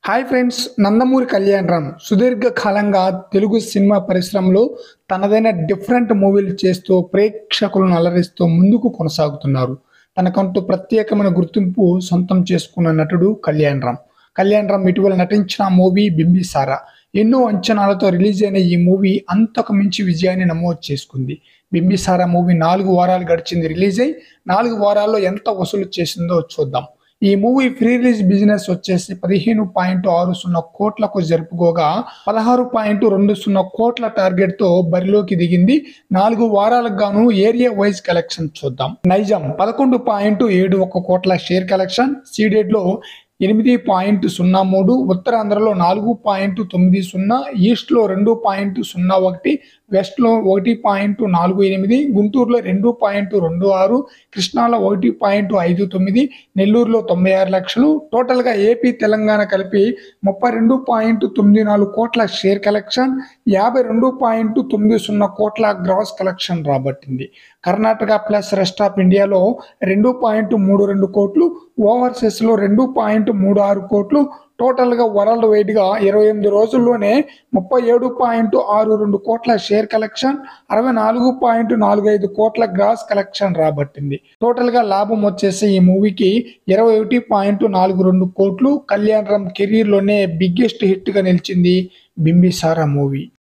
hi friends Nandamuri Kalyan Ram సుదీర్ఘ కాలంగా Telugu cinema పరిశ్రమలో తనదైన డిఫరెంట్ మూవీలు చేస్తూ ప్రేక్షకులను అలరిస్తూ ముందుకు కొనసాగుతున్నారు తనకంటూ ప్రత్యేకమైన గుర్తింపు సొంతం చేసుకున్న నటుడు కళ్యాణ్ రామ్ కళ్యాణ్ రామ్ ఇటీవల నటించిన మూవీ బింబిసారా ఎన్నో అంచనాలతో రిలీజ్ అయిన ఈ మూవీ అంతకు మించి విజయాన్ని నమోదు చేసుకుంది బింబిసారా మూవీ నాలుగు వారాలు గడిచింది రిలీజ్ అయి నాలుగు వారాల్లో ఎంత వసూలు చేసిందో చూద్దాం ఈ మూవీ ప్రీ రిలీజ్ బిజినెస్ వచ్చేసి పదిహేను పాయింట్ ఆరు సున్నా కోట్లకు జరుపుకోగా పదహారు పాయింట్ రెండు సున్నా కోట్ల టార్గెట్ తో బరిలోకి దిగింది నాలుగు వారాలకు గాను ఏరియా వైజ్ కలెక్షన్ చూద్దాం నైజాం పదకొండు పాయింట్ ఏడు ఒక కోట్ల షేర్ కలెక్షన్ సీడెడ్ లో ఎనిమిది పాయింట్ సున్నా మూడు ఉత్తరాంధ్రలో నాలుగు పాయింట్ తొమ్మిది సున్నా ఈస్ట్లో రెండు పాయింట్ సున్నా ఒకటి వెస్ట్లో ఒకటి పాయింట్ నాలుగు ఎనిమిది గుంటూరులో రెండు పాయింట్ రెండు ఆరు కృష్ణాలో ఒకటి పాయింట్ ఐదు తొమ్మిది నెల్లూరులో తొంభై ఆరు లక్షలు టోటల్గా ఏపీ తెలంగాణ కలిపి ముప్పై రెండు పాయింట్ తొమ్మిది నాలుగు కోట్ల షేర్ కలెక్షన్ యాభై రెండు పాయింట్ తొమ్మిది సున్నా కోట్ల గ్రాస్ కలెక్షన్ రాబట్టింది కర్ణాటక ప్లస్ రెస్ట్ ఆఫ్ ఇండియాలో రెండు పాయింట్ మూడు రెండు కోట్లు ఓవర్సీస్లో రెండు పాయింట్ మూడు ఆరు కోట్లు టోటల్గా వరల్డ్ వైడ్గా ఇరవై ఎనిమిది రోజుల్లోనే ముప్పై ఏడు పాయింట్ ఆరు రెండు కోట్ల షేర్ కలెక్షన్ అరవై నాలుగు పాయింట్ నాలుగు ఐదు కోట్ల గ్రాస్ కలెక్షన్ రాబట్టింది టోటల్గా లాభం వచ్చేసి ఈ మూవీకి ఇరవై ఒకటి పాయింట్ నాలుగు రెండు కోట్లు కళ్యాణ్ రామ్ కెరీర్లోనే బిగ్గెస్ట్ హిట్గా నిలిచింది బింబిసారా మూవీ